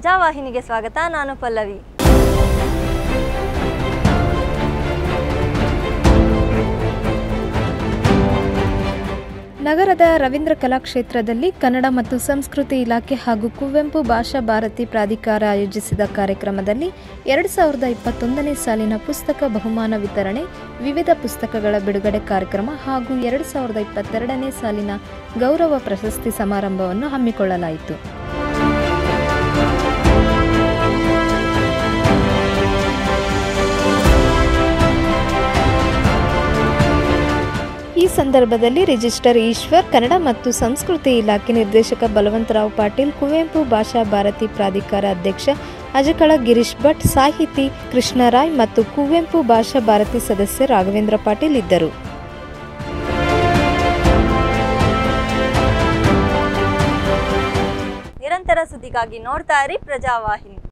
ಪ್ರಜಾವಾಹಿನಿಗೆ ಸ್ವಾಗತ ನಾನು ಪಲ್ಲವಿ ನಗರದ ರವೀಂದ್ರ ಕಲಾಕ್ಷೇತ್ರದಲ್ಲಿ ಕನ್ನಡ ಮತ್ತು ಸಂಸ್ಕೃತಿ ಇಲಾಖೆ ಹಾಗೂ ಕುವೆಂಪು ಭಾಷಾ ಭಾರತಿ ಪ್ರಾಧಿಕಾರ ಆಯೋಜಿಸಿದ ಕಾರ್ಯಕ್ರಮದಲ್ಲಿ ಎರಡು ಸಾವಿರದ ಇಪ್ಪತ್ತೊಂದನೇ ಸಾಲಿನ ಪುಸ್ತಕ ಬಹುಮಾನ ವಿತರಣೆ ವಿವಿಧ ಪುಸ್ತಕಗಳ ಬಿಡುಗಡೆ ಕಾರ್ಯಕ್ರಮ ಹಾಗೂ ಎರಡು ಸಾವಿರದ ಇಪ್ಪತ್ತೆರಡನೇ ಸಾಲಿನ ಗೌರವ ಪ್ರಶಸ್ತಿ ಸಮಾರಂಭವನ್ನು ಹಮ್ಮಿಕೊಳ್ಳಲಾಯಿತು ಈ ಸಂದರ್ಭದಲ್ಲಿ ರಿಜಿಸ್ಟರ್ ಈಶ್ವರ್ ಕನ್ನಡ ಮತ್ತು ಸಂಸ್ಕೃತಿ ಇಲಾಖೆ ನಿರ್ದೇಶಕ ಬಲವಂತರಾವ್ ಪಾಟೀಲ್ ಕುವೆಂಪು ಭಾಷಾ ಭಾರತಿ ಪ್ರಾಧಿಕಾರ ಅಧ್ಯಕ್ಷ ಅಜಕಳ ಗಿರೀಶ್ ಭಟ್ ಸಾಹಿತಿ ಕೃಷ್ಣರಾಯ್ ಮತ್ತು ಕುವೆಂಪು ಭಾಷಾ ಭಾರತಿ ಸದಸ್ಯ ರಾಘವೇಂದ್ರ ಪಾಟೀಲ್ ಇದ್ದರು ನಿರಂತರ ಸುದ್ದಿಗಾಗಿ ನೋಡ್ತಾ ಇರಿ ಪ್ರಜಾವಾಹಿನಿ